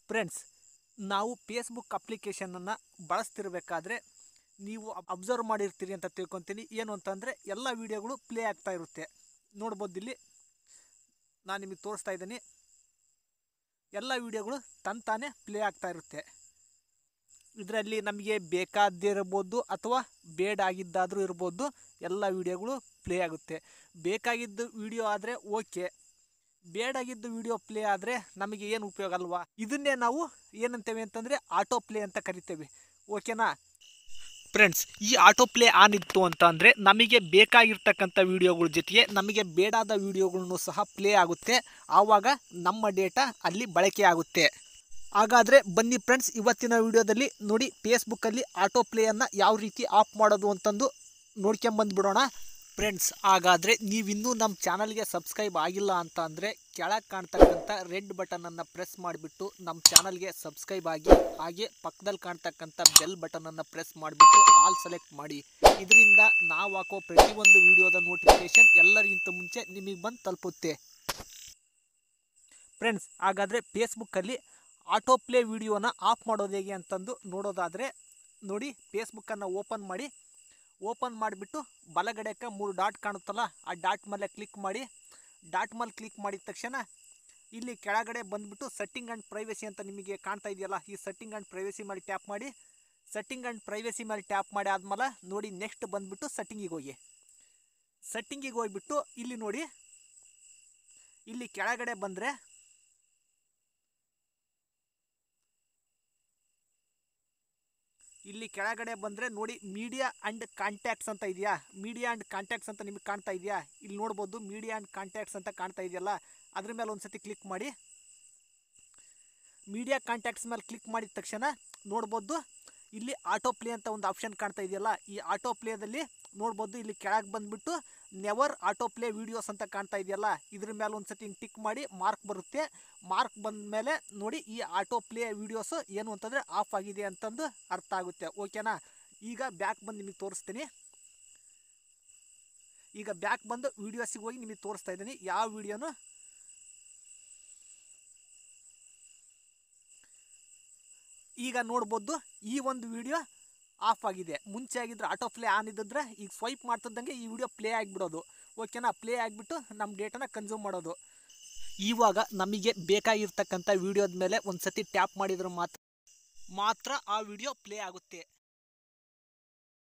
friends ನಾವು Facebook ಅಪ್ಲಿಕೇಶನನ್ನು ಬಳಸ್ತಿರ್ಬೇಕಾದ್ರೆ ನೀವು observe ಮಾಡಿರ್ತೀರಿ ಅಂತ ತಿಳ್ಕೊತೀನಿ ಏನು ಅಂತಂದರೆ ಎಲ್ಲ ವೀಡಿಯೋಗಳು ಪ್ಲೇ ಆಗ್ತಾ ಇರುತ್ತೆ ನೋಡ್ಬೋದು ಇಲ್ಲಿ ನಾನು ನಿಮಗೆ ತೋರಿಸ್ತಾ ಇದ್ದೀನಿ ಎಲ್ಲ ವೀಡಿಯೋಗಳು ತಂತಾನೆ ಪ್ಲೇ ಆಗ್ತಾ ಇರುತ್ತೆ ಇದರಲ್ಲಿ ನಮಗೆ ಬೇಕಾದಿರ್ಬೋದು ಅಥವಾ ಬೇಡ ಆಗಿದ್ದಾದರೂ ಇರ್ಬೋದು ಎಲ್ಲ ವೀಡಿಯೋಗಳು ಪ್ಲೇ ಆಗುತ್ತೆ ಬೇಕಾಗಿದ್ದು ವಿಡಿಯೋ ಆದರೆ ಓಕೆ ಬೇಡಾಗಿದ್ದು ವಿಡಿಯೋ ಪ್ಲೇ ಆದರೆ ನಮಗೆ ಏನು ಉಪಯೋಗ ಅಲ್ವಾ ಇದನ್ನೇ ನಾವು ಏನಂತೇವೆ ಅಂತಂದರೆ ಆಟೋ ಪ್ಲೇ ಅಂತ ಕರಿತೇವೆ ಓಕೆನಾ ಫ್ರೆಂಡ್ಸ್ ಈ ಆಟೋ ಪ್ಲೇ ಆನ್ ಇತ್ತು ಅಂತ ಅಂದರೆ ನಮಗೆ ಬೇಕಾಗಿರ್ತಕ್ಕಂಥ ವಿಡಿಯೋಗಳ ಜೊತೆಗೆ ನಮಗೆ ಬೇಡಾದ ವಿಡಿಯೋಗಳನ್ನು ಸಹ ಪ್ಲೇ ಆಗುತ್ತೆ ಆವಾಗ ನಮ್ಮ ಡೇಟಾ ಅಲ್ಲಿ ಬಳಕೆ ಆಗುತ್ತೆ ಹಾಗಾದರೆ ಬನ್ನಿ ಫ್ರೆಂಡ್ಸ್ ಇವತ್ತಿನ ವಿಡಿಯೋದಲ್ಲಿ ನೋಡಿ ಫೇಸ್ಬುಕ್ಕಲ್ಲಿ ಆಟೋ ಪ್ಲೇಯನ್ನು ಯಾವ ರೀತಿ ಆಫ್ ಮಾಡೋದು ಅಂತಂದು ನೋಡ್ಕೊಂಬಂದ್ಬಿಡೋಣ ಫ್ರೆಂಡ್ಸ್ ಹಾಗಾದರೆ ನೀವಿನ್ನೂ ನಮ್ಮ ಚಾನಲ್ಗೆ ಸಬ್ಸ್ಕ್ರೈಬ್ ಆಗಿಲ್ಲ ಅಂತ ಅಂದರೆ ಕೆಳಗೆ ಕಾಣ್ತಕ್ಕಂಥ ರೆಡ್ ಬಟನನ್ನು ಪ್ರೆಸ್ ಮಾಡಿಬಿಟ್ಟು ನಮ್ಮ ಚಾನಲ್ಗೆ ಸಬ್ಸ್ಕ್ರೈಬ್ ಆಗಿ ಹಾಗೆ ಪಕ್ಕದಲ್ಲಿ ಕಾಣ್ತಕ್ಕಂಥ ಬೆಲ್ ಬಟನನ್ನು ಪ್ರೆಸ್ ಮಾಡಿಬಿಟ್ಟು ಆಲ್ ಸೆಲೆಕ್ಟ್ ಮಾಡಿ ಇದರಿಂದ ನಾವು ಹಾಕೋ ಪ್ರತಿಯೊಂದು ವಿಡಿಯೋದ ನೋಟಿಫಿಕೇಶನ್ ಎಲ್ಲರಿಗಿಂತ ಮುಂಚೆ ನಿಮಗೆ ಬಂದು ತಲುಪುತ್ತೆ ಫ್ರೆಂಡ್ಸ್ ಹಾಗಾದರೆ ಫೇಸ್ಬುಕ್ಕಲ್ಲಿ ಆಟೋ ಪ್ಲೇ ವಿಡಿಯೋನ ಆಫ್ ಮಾಡೋದು ಹೇಗೆ ಅಂತಂದು ನೋಡೋದಾದರೆ ನೋಡಿ ಫೇಸ್ಬುಕ್ಕನ್ನು ಓಪನ್ ಮಾಡಿ ಓಪನ್ ಮಾಡಿಬಿಟ್ಟು ಬಲಗಡೆಗೆ ಮೂರು ಡಾಟ್ ಕಾಣುತ್ತಲ್ಲ ಆ ಡಾಟ್ ಮೇಲೆ ಕ್ಲಿಕ್ ಮಾಡಿ ಡಾಟ್ ಮೇಲೆ ಕ್ಲಿಕ್ ಮಾಡಿದ ತಕ್ಷಣ ಇಲ್ಲಿ ಕೆಳಗಡೆ ಬಂದುಬಿಟ್ಟು ಸೆಟ್ಟಿಂಗ್ ಆ್ಯಂಡ್ ಪ್ರೈವಸಿ ಅಂತ ನಿಮಗೆ ಕಾಣ್ತಾ ಇದೆಯಲ್ಲ ಈ ಸೆಟ್ಟಿಂಗ್ ಆ್ಯಂಡ್ ಪ್ರೈವಸಿ ಮೇಲೆ ಟ್ಯಾಪ್ ಮಾಡಿ ಸೆಟ್ಟಿಂಗ್ ಆ್ಯಂಡ್ ಪ್ರೈವಸಿ ಮೇಲೆ ಟ್ಯಾಪ್ ಮಾಡಿ ಆದ್ಮೇಲೆ ನೋಡಿ ನೆಕ್ಸ್ಟ್ ಬಂದುಬಿಟ್ಟು ಸೆಟ್ಟಿಂಗಿಗೆ ಹೋಗಿ ಸೆಟ್ಟಿಂಗಿಗೆ ಹೋಗ್ಬಿಟ್ಟು ಇಲ್ಲಿ ನೋಡಿ ಇಲ್ಲಿ ಕೆಳಗಡೆ ಬಂದರೆ ಇಲ್ಲಿ ಕೆಳಗಡೆ ಬಂದರೆ ನೋಡಿ ಮೀಡಿಯಾ ಆ್ಯಂಡ್ ಕಾಂಟ್ಯಾಕ್ಟ್ಸ್ ಅಂತ ಇದೆಯಾ ಮೀಡಿಯಾ ಆ್ಯಂಡ್ ಕಾಂಟ್ಯಾಕ್ಟ್ಸ್ ಅಂತ ನಿಮಗೆ ಕಾಣ್ತಾ ಇದೆಯಾ ಇಲ್ಲಿ ನೋಡ್ಬೋದು ಮೀಡಿಯಾ ಆ್ಯಂಡ್ ಕಾಂಟ್ಯಾಕ್ಟ್ಸ್ ಅಂತ ಕಾಣ್ತಾ ಇದೆಯಲ್ಲ ಅದ್ರ ಮೇಲೆ ಒಂದು ಸತಿ ಕ್ಲಿಕ್ ಮಾಡಿ ಮೀಡಿಯಾ ಕಾಂಟ್ಯಾಕ್ಟ್ಸ್ ಮೇಲೆ ಕ್ಲಿಕ್ ಮಾಡಿದ ತಕ್ಷಣ ನೋಡ್ಬೋದು ಇಲ್ಲಿ ಆಟೋ ಪ್ಲೇ ಅಂತ ಒಂದು ಆಪ್ಷನ್ ಕಾಣ್ತಾ ಇದೆಯಲ್ಲ ಈ ಆಟೋ ಪ್ಲೇದಲ್ಲಿ ನೋಡ್ಬೋದು ಇಲ್ಲಿ ಕೆಳಗೆ ಬಂದುಬಿಟ್ಟು ನೆವರ್ ಆಟೋ ಪ್ಲೇ ವೀಡಿಯೋಸ್ ಅಂತ ಕಾಣ್ತಾ ಇದೆಯಲ್ಲ ಇದ್ರ ಮೇಲೆ ಒಂದು ಸತಿ ಟಿಕ್ ಮಾಡಿ ಮಾರ್ಕ್ ಬರುತ್ತೆ ಮಾರ್ಕ್ ಬಂದ ಮೇಲೆ ನೋಡಿ ಈ ಆಟೋ ಪ್ಲೇ ವೀಡಿಯೋಸು ಏನು ಅಂತಂದರೆ ಆಫ್ ಆಗಿದೆ ಅಂತಂದು ಅರ್ಥ ಆಗುತ್ತೆ ಓಕೆನಾ ಈಗ ಬ್ಯಾಕ್ ಬಂದು ನಿಮಗೆ ತೋರಿಸ್ತೀನಿ ಈಗ ಬ್ಯಾಕ್ ಬಂದು ವೀಡಿಯೋಸಿಗೆ ಹೋಗಿ ನಿಮಗೆ ತೋರಿಸ್ತಾ ಇದ್ದೀನಿ ಯಾವ ವೀಡಿಯೋನು ಈಗ ನೋಡ್ಬೋದು ಈ ಒಂದು ವಿಡಿಯೋ ಆಫ್ ಆಗಿದೆ ಮುಂಚೆ ಆಗಿದ್ರೆ ಆಟೋ ಪ್ಲೇ ಆನ್ ಇದ್ದಿದ್ರೆ ಈಗ ಸ್ವೈಪ್ ಮಾಡ್ತಿದ್ದಂಗೆ ಈ ವಿಡಿಯೋ ಪ್ಲೇ ಆಗಿಬಿಡೋದು ಓಕೆನಾ ಪ್ಲೇ ಆಗಿಬಿಟ್ಟು ನಮ್ಮ ಡೇಟಾನ ಕನ್ಸ್ಯೂಮ್ ಮಾಡೋದು ಇವಾಗ ನಮಗೆ ಬೇಕಾಗಿರ್ತಕ್ಕಂಥ ವಿಡಿಯೋದ ಮೇಲೆ ಒಂದು ಸತಿ ಟ್ಯಾಪ್ ಮಾಡಿದ್ರೆ ಮಾತ್ರ ಮಾತ್ರ ಆ ವಿಡಿಯೋ ಪ್ಲೇ ಆಗುತ್ತೆ